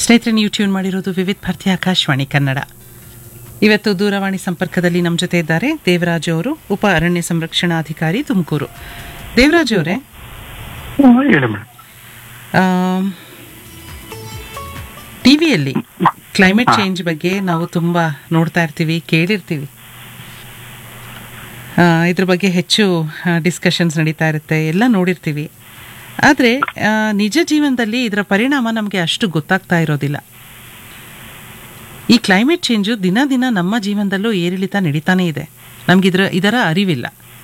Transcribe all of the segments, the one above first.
ಸ್ನೇಹಿತರೆ ನೀವು ಟ್ಯೂನ್ ಮಾಡಿರೋದು ವಿವಿಧ ಭಾರತಿ ಆಕಾಶವಾಣಿ ಕನ್ನಡ ಇವತ್ತು ದೂರವಾಣಿ ಸಂಪರ್ಕದಲ್ಲಿ ನಮ್ಮ ಜೊತೆ ಇದ್ದಾರೆ ದೇವರಾಜು ಅವರು ಉಪ ಅರಣ್ಯ ಸಂರಕ್ಷಣಾಧಿಕಾರಿ ತುಮಕೂರು ದೇವರಾಜು ಅವರೇ ಹ್ಮ್, ಹೇಳಿ ಮೇಡಮ್ ಟಿವಿಯಲ್ಲಿ ಕ್ಲೈಮೇಟ್ ಚೇಂಜ್ ಬಗ್ಗೆ ನಾವು ತುಂಬಾ ನೋಡ್ತಾ ಇರ್ತೀವಿ ಕೇಳಿರ್ತೀವಿ ಆ, ಇದ್ರ ಬಗ್ಗೆ ಹೆಚ್ಚು ಡಿಸ್ಕಷನ್ಸ್ ನಡೀತಾ ಇರುತ್ತೆ ಎಲ್ಲ ನೋಡಿರ್ತೀವಿ ಆದರೆ ನಿಜ ಜೀವನದಲ್ಲಿ ಇದರ ಪರಿಣಾಮ ನಮಗೆ ಅಷ್ಟು ಗೊತ್ತಾಗ್ತಾ ಇರೋದಿಲ್ಲ ಈ ಕ್ಲೈಮೇಟ್ ಚೇಂಜು ದಿನ ದಿನ ನಮ್ಮ ಜೀವನದಲ್ಲೂ ಏರಿಳಿತ ನಡೀತಾನೇ ಇದೆ ನಮ್ಗೆ ಇದರ ಇದರ ಅರಿವಿಲ್ಲ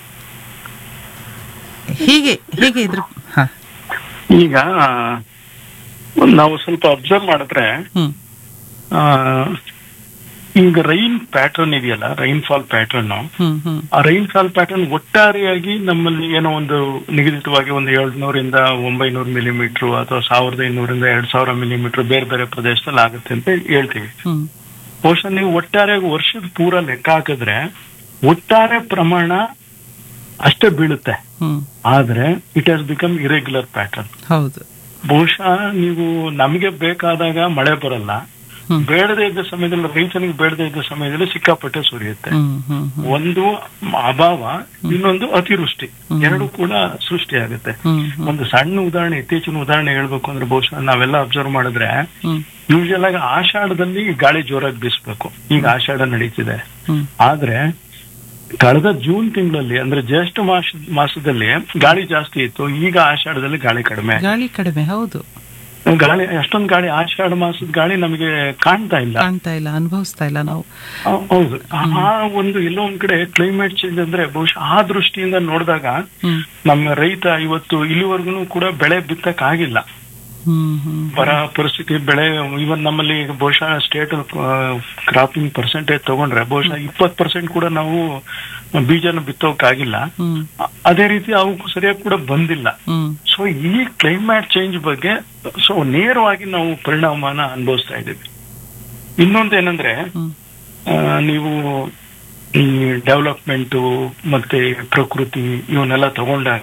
ಹೇಗೆ ಹೇಗೆ ಇದ್ರ ಹಾ ಈಗ ಆ, ನಾವು ಸ್ವಲ್ಪ ಅಬ್ಸರ್ವ್ ಮಾಡಿದ್ರೆ ಹ್ಮ್ ಆ, ಈಗ ರೈನ್ ಪ್ಯಾಟರ್ನ್ ಇದೆಯಲ್ಲ ರೈನ್ ಫಾಲ್ ಪ್ಯಾಟರ್ನ್ ಹ್ಮ್ ಹ್ಮ್ ಆ ರೈನ್ ಫಾಲ್ ಪ್ಯಾಟರ್ನ್ ಒಟ್ಟಾರೆಯಾಗಿ ನಮ್ಮಲ್ಲಿ ಏನೋ ಒಂದು ನಿಗದಿತವಾಗಿ ಒಂದು ಏಳ್ನೂರಿಂದ ಒಂಬೈನೂರು ಮಿಲಿಮೀಟರ್ ಅಥವಾ ಸಾವಿರದ ಐನೂರಿಂದ ಎರಡ್ ಸಾವಿರ ಮಿಲಿಮೀಟರ್ ಬೇರೆ ಬೇರೆ ಪ್ರದೇಶದಲ್ಲಿ ಆಗುತ್ತೆ ಅಂತ ಹೇಳ್ತೀವಿ ಹ್ಮ್ ಬಹುಶಃ ನೀವು ಒಟ್ಟಾರೆಯಾಗಿ ವರ್ಷದ ಪೂರ ಲೆಕ್ಕ ಹಾಕಿದ್ರೆ ಒಟ್ಟಾರೆ ಪ್ರಮಾಣ ಅಷ್ಟೇ ಬೀಳುತ್ತೆ ಹ್ಮ್ ಆದ್ರೆ it has become irregular pattern ಹೌದು ಬಹುಶಃ ನೀವು ನಮಗೆ ಬೇಕಾದಾಗ ಮಳೆ ಬರಲ್ಲ ಹ್ಮ್ ಬೇಡದೇ ಇದ್ದ ಸಮಯದಲ್ಲಿ ರೈತನಿಗೆ ಬೇಡದೇ ಇದ್ದ ಸಮಯದಲ್ಲಿ ಸಿಕ್ಕಾಪಟ್ಟೆ ಸುರಿಯುತ್ತೆ ಹ್ಮ್ ಹ್ಮ್ ಹ್ಮ್ ಒಂದು ಅಭಾವ ಇನ್ನೊಂದು ಅತಿವೃಷ್ಟಿ ಹ್ಮ್. ಎರಡು ಕೂಡ ಸೃಷ್ಟಿಯಾಗುತ್ತೆ ಹ್ಮ್ ಹ್ಮ್ ಒಂದು ಸಣ್ಣ ಉದಾಹರಣೆ ಇತ್ತೀಚಿನ ಉದಾಹರಣೆ ಹೇಳ್ಬೇಕು ಅಂದ್ರೆ ಬಹುಶಃ ನಾವೆಲ್ಲ ಅಬ್ಸರ್ವ್ ಮಾಡಿದ್ರೆ ಹ್ಮ್ ಯೂಶಲ್ ಆಗಿ ಆಷಾಢದಲ್ಲಿ ಗಾಳಿ ಜೋರಾಗಿ ಬೀಸ್ಬೇಕು ಈಗ ಆಷಾಢ ನಡೀತಿದೆ ಹ್ಮ್ ಆದ್ರೆ ಕಳೆದ ಜೂನ್ ತಿಂಗಳಲ್ಲಿ ಅಂದ್ರೆ ಜ್ಯೇಷ್ಠ ಮಾಸ ಮಾಸದಲ್ಲಿ ಗಾಳಿ ಜಾಸ್ತಿ ಇತ್ತು ಈಗ ಆಷಾಢದಲ್ಲಿ ಗಾಳಿ ಕಡಿಮೆ ಗಾಳಿ ಕಡಿಮೆ ಹೌದು ಗಾಳಿ ಅಷ್ಟೊಂದು ಗಾಳಿ ಆಷಾಢ ಮಾಸದ ಗಾಳಿ ನಮಗೆ ಕಾಣ್ತಾ ಇಲ್ಲ ಕಾಣ್ತಾ ಇಲ್ಲ ಅನುಭವಿಸ್ತಾ ಇಲ್ಲ ನಾವು ಆ, ಹೌದು ಆ ಒಂದು ಎಲ್ಲೋ ಒಂದ್ ಕಡೆ ಕ್ಲೈಮೇಟ್ ಚೇಂಜ್ ಅಂದ್ರೆ ಬಹುಶಃ ಆ ದೃಷ್ಟಿಯಿಂದ ನೋಡಿದಾಗ ಹ್ಮ್ ನಮ್ಮ ರೈತ ಇವತ್ತು ಇಲ್ಲಿವರೆಗೂ ಕೂಡ ಬೆಳೆ ಬಿತ್ತಕ್ ಆಗಿಲ್ಲ ಹ್ಮ್ ಹ್ಮ್ ಬರ ಪರಿಸ್ಥಿತಿ ಬೆಳೆ ಇವನ್ ನಮ್ಮಲ್ಲಿ ಈಗ ಬಹುಶಃ ಸ್ಟೇಟ್ ಕ್ರಾಪಿಂಗ್ ಪರ್ಸೆಂಟೇಜ್ ತಗೊಂಡ್ರೆ ಬಹುಶಃ ಇಪ್ಪತ್ ಪರ್ಸೆಂಟ್ ಕೂಡ ನಾವು ಬೀಜನ ಬಿತ್ತೋಕಾಗಿಲ್ಲ ಹ್ಮ್ ಅ- ಅದೇ ರೀತಿ ಅವಕ್ಕೂ ಸರಿಯಾಗಿ ಕೂಡ ಬಂದಿಲ್ಲ ಹ್ಮ್ ಸೊ ಈ ಕ್ಲೈಮೇಟ್ ಚೇಂಜ್ ಬಗ್ಗೆ ಸೊ ನೇರವಾಗಿ ನಾವು ಪರಿಣಾಮನ ಅನುಭವಿಸ್ತಾ ಇದ್ದೀವಿ ಇನ್ನೊಂದೇನಂದ್ರೆ ಹ್ಮ್ ಆ, ನೀವು ಈ ಡೆವಲಪ್ಮೆಂಟ್ ಮತ್ತೆ ಪ್ರಕೃತಿ ಇವನ್ನೆಲ್ಲ ತಗೊಂಡಾಗ